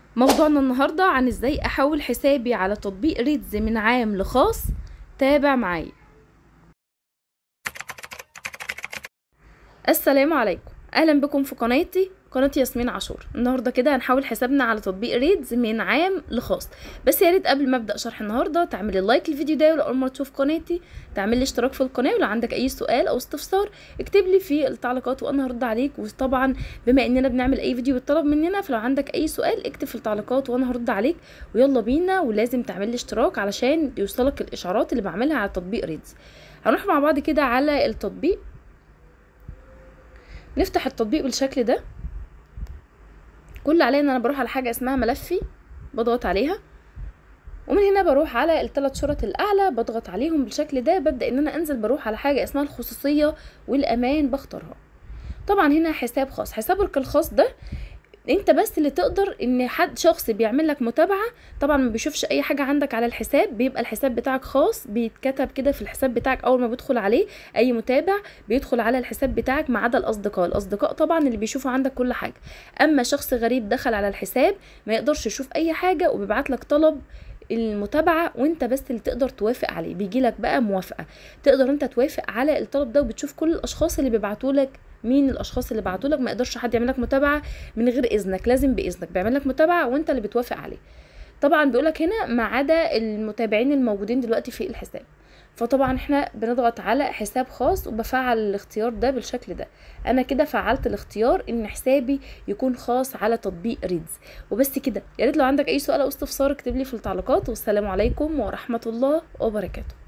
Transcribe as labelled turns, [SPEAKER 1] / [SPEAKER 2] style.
[SPEAKER 1] موضوعنا النهاردة عن ازاي احول حسابي على تطبيق ريدز من عام لخاص تابع معايا السلام عليكم اهلا بكم في قناتي قناة ياسمين عاشور النهاردة كده هنحول حسابنا على تطبيق ريدز من عام لخاص بس يا ريت قبل ما ابدا شرح النهارده تعملي لايك للفيديو ده ولو اول مره تشوف قناتي تعملي اشتراك في القناه ولو عندك اي سؤال او استفسار اكتب لي في التعليقات وانا هرد عليك وطبعا بما اننا بنعمل اي فيديو بيطلب مننا فلو عندك اي سؤال اكتب في التعليقات وانا هرد عليك ويلا بينا ولازم تعملي اشتراك علشان يوصلك الاشعارات اللي بعملها على تطبيق ريدز هنروح مع بعض كده على التطبيق نفتح التطبيق بالشكل ده كل اللي عليا ان انا بروح على حاجه اسمها ملفي بضغط عليها ومن هنا بروح على الثلاث شرط الاعلى بضغط عليهم بالشكل ده ببدا ان انا انزل بروح على حاجه اسمها الخصوصيه والامان بختارها طبعا هنا حساب خاص حسابك الخاص ده انت بس اللي تقدر ان حد شخص بيعمل لك متابعه طبعا ما بيشوفش اي حاجه عندك على الحساب بيبقى الحساب بتاعك خاص بيتكتب كده في الحساب بتاعك اول ما بيدخل عليه اي متابع بيدخل على الحساب بتاعك ما عدا الاصدقاء الاصدقاء طبعا اللي بيشوفوا عندك كل حاجه اما شخص غريب دخل على الحساب ما يقدرش يشوف اي حاجه وبيبعت لك طلب المتابعه وانت بس اللي تقدر توافق عليه بيجي لك بقى موافقه تقدر انت توافق على الطلب ده وبتشوف كل الاشخاص اللي بيبعتوا لك مين الاشخاص اللي بعتوا لك ما يقدرش حد يعمل لك متابعه من غير اذنك لازم باذنك بيعمل لك متابعه وانت اللي بتوافق عليه طبعا بيقول لك هنا ما عدا المتابعين الموجودين دلوقتي في الحساب فطبعا احنا بنضغط على حساب خاص وبفعل الاختيار ده بالشكل ده انا كده فعلت الاختيار ان حسابي يكون خاص على تطبيق ريدز وبس كده يا ريت لو عندك اي سؤال او استفسار اكتب لي في التعليقات والسلام عليكم ورحمه الله وبركاته